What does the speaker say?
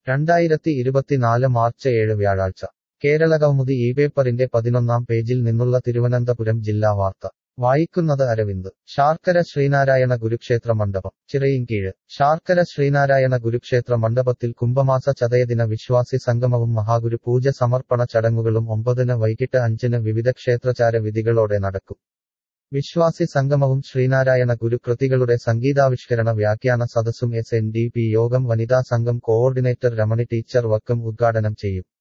രണ്ടായിരത്തി ഇരുപത്തിനാല് മാർച്ച് ഏഴ് വ്യാഴാഴ്ച കേരളകൗമുദി ഈ പേപ്പറിന്റെ പതിനൊന്നാം പേജിൽ നിന്നുള്ള തിരുവനന്തപുരം ജില്ലാ വാർത്ത വായിക്കുന്നത് അരവിന്ദ് ശാർക്കര ശ്രീനാരായണ ഗുരുക്ഷേത്ര മണ്ഡപം ചിറയിൻകീഴ് ശാർക്കര ശ്രീനാരായണ ഗുരുക്ഷേത്ര മണ്ഡപത്തിൽ കുംഭമാസ ചതയദിന വിശ്വാസി സംഗമവും മഹാഗുരു പൂജ സമർപ്പണ ചടങ്ങുകളും ഒമ്പതിന് വൈകിട്ട് അഞ്ചിന് വിവിധ ക്ഷേത്രചാര വിധികളോടെ നടക്കും വിശ്വാസി സംഗമവും ശ്രീനാരായണ ഗുരു കൃതികളുടെ സംഗീതാവിഷ്കരണ വ്യാഖ്യാന സദസ്സും എസ് എൻ ഡി പി യോഗം വനിതാ സംഘം കോഓർഡിനേറ്റർ രമണി ടീച്ചർ വക്കം ഉദ്ഘാടനം ചെയ്യും